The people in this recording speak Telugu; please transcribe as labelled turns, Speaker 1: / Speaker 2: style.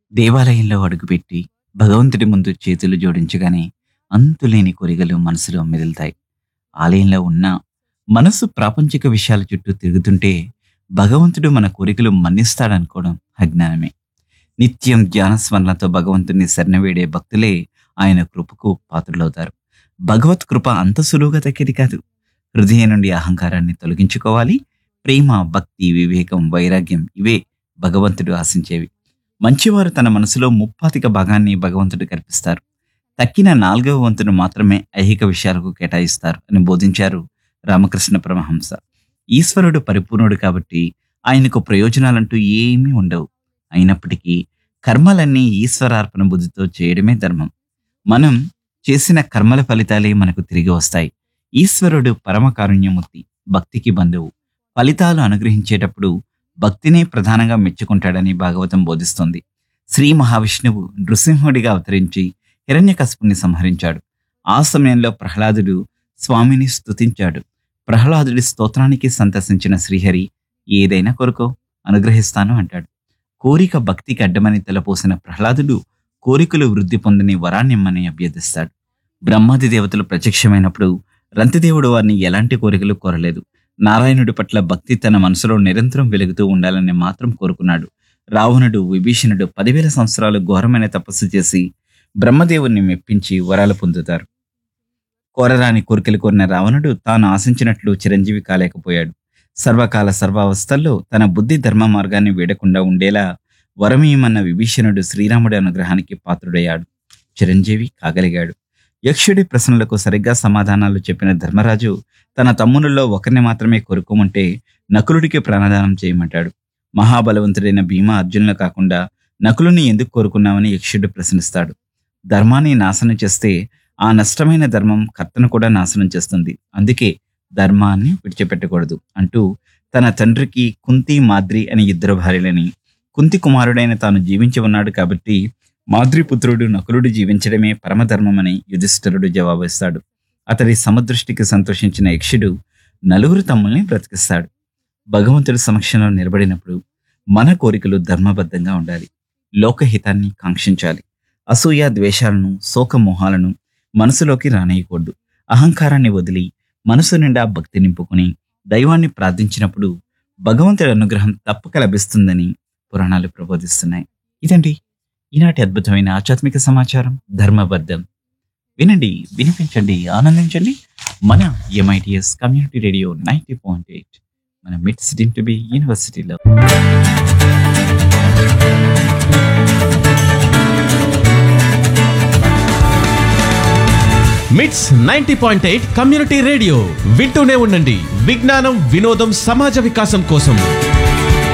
Speaker 1: దేవాలయంలో అడుగుపెట్టి భగవంతుడి ముందు చేతులు జోడించగానే అంతులేని కోరికలు మనసులో మెదులుతాయి ఆలయంలో ఉన్న మనసు ప్రాపంచిక విషయాల చుట్టూ తిరుగుతుంటే భగవంతుడు మన కోరికలు మన్నిస్తాడనుకోవడం అజ్ఞానమే నిత్యం ధ్యాన స్మరణతో భగవంతుడిని శరణవేడే భక్తులే ఆయన కృపకు పాత్రులవుతారు భగవత్ కృప అంత సులువుగా దక్కేది కాదు హృదయం నుండి అహంకారాన్ని తొలగించుకోవాలి ప్రేమ భక్తి వివేకం వైరాగ్యం ఇవే భగవంతుడు ఆశించేవి మంచివారు తన మనసులో ముప్పాతిక భాగాన్ని భగవంతుడు కల్పిస్తారు తక్కిన నాలుగవ వంతును మాత్రమే ఐహిక విషయాలకు కేటాయిస్తారు అని బోధించారు రామకృష్ణ పరమహంస ఈశ్వరుడు పరిపూర్ణుడు కాబట్టి ఆయనకు ప్రయోజనాలంటూ ఏమీ ఉండవు అయినప్పటికీ కర్మలన్నీ ఈశ్వరార్పణ బుద్ధితో చేయడమే ధర్మం మనం చేసిన కర్మల ఫలితాలే మనకు తిరిగి వస్తాయి ఈశ్వరుడు పరమ కారుణ్యమూర్తి భక్తికి బంధువు ఫలితాలు అనుగ్రహించేటప్పుడు భక్తినే ప్రధానంగా మెచ్చుకుంటాడని భాగవతం బోధిస్తుంది శ్రీ మహావిష్ణువు నృసింహుడిగా అవతరించి హిరణ్యకశపుని సంహరించాడు ఆ సమయంలో ప్రహ్లాదుడు స్వామిని స్తుతించాడు ప్రహ్లాదుడి స్తోత్రానికి సంతసించిన శ్రీహరి ఏదైనా కోరుకో అనుగ్రహిస్తాను అంటాడు కోరిక భక్తికి అడ్డమని తెలపోసిన ప్రహ్లాదుడు కోరికలు వృద్ధి పొందని వరాన్నిమ్మని అభ్యర్థిస్తాడు బ్రహ్మాది దేవతలు ప్రత్యక్షమైనప్పుడు రంతిదేవుడు వారిని ఎలాంటి కోరికలు కోరలేదు నారాయణుడి పట్ల భక్తి తన మనసులో నిరంతరం వెలుగుతూ ఉండాలని మాత్రం కోరుకున్నాడు రావణుడు విభీషణుడు పదివేల సంవత్సరాలు ఘోరమైన తపస్సు చేసి బ్రహ్మదేవుణ్ణి మెప్పించి వరాలు పొందుతారు కోరరాని కోరికలు కోరిన రావణుడు తాను ఆశించినట్లు చిరంజీవి కాలేకపోయాడు సర్వకాల సర్వావస్థల్లో తన బుద్ధి ధర్మ మార్గాన్ని వీడకుండా ఉండేలా వరమీయమన్న విభీషణుడు శ్రీరాముడి అనుగ్రహానికి పాత్రుడయ్యాడు చిరంజీవి కాగలిగాడు యక్షుడి ప్రశ్నలకు సరిగ్గా సమాధానాలు చెప్పిన ధర్మరాజు తన తమ్మునుల్లో ఒకరిని మాత్రమే కోరుకోమంటే నకులుడికి ప్రాణదానం చేయమంటాడు మహాబలవంతుడైన భీమ అర్జునులు కాకుండా నకులుని ఎందుకు కోరుకున్నామని యక్షుడు ప్రశ్నిస్తాడు ధర్మాన్ని నాశనం చేస్తే ఆ నష్టమైన ధర్మం కర్తను కూడా నాశనం చేస్తుంది అందుకే ధర్మాన్ని విడిచిపెట్టకూడదు అంటూ తన తండ్రికి కుంతి మాద్రి అని ఇద్దరు భార్యలని కుంతి కుమారుడైన తాను జీవించి ఉన్నాడు కాబట్టి మాద్రిపుత్రుడు నకులుడు జీవించడమే పరమధర్మమని యుధిష్ఠిరుడు జవాబిస్తాడు అతడి సమదృష్టికి సంతోషించిన యక్షుడు నలుగురు తమ్ముల్ని బ్రతికిస్తాడు భగవంతుడి సమక్షంలో నిలబడినప్పుడు మన కోరికలు ధర్మబద్ధంగా ఉండాలి లోకహితాన్ని కాంక్షించాలి అసూయ ద్వేషాలను శోకమోహాలను మనసులోకి రానేయకూడదు అహంకారాన్ని వదిలి మనసు నిండా భక్తి నింపుకుని దైవాన్ని ప్రార్థించినప్పుడు భగవంతుడి అనుగ్రహం తప్పక లభిస్తుందని పురాణాలు ప్రబోధిస్తున్నాయి ఇదండి ఈనాటి అద్భుతమైన ఆధ్యాత్మిక సమాచారం ధర్మబద్ధం వినండి వినిపించండి ఆనందించండి మన MITS community radio ninety point eight మన మిడ్ సిటీ టు బి యూనివర్సిటీలో
Speaker 2: MITS ninety point eight community radio వింటూనే ఉండండి విజ్ఞానం వినోదం సమాజ వికాసం కోసం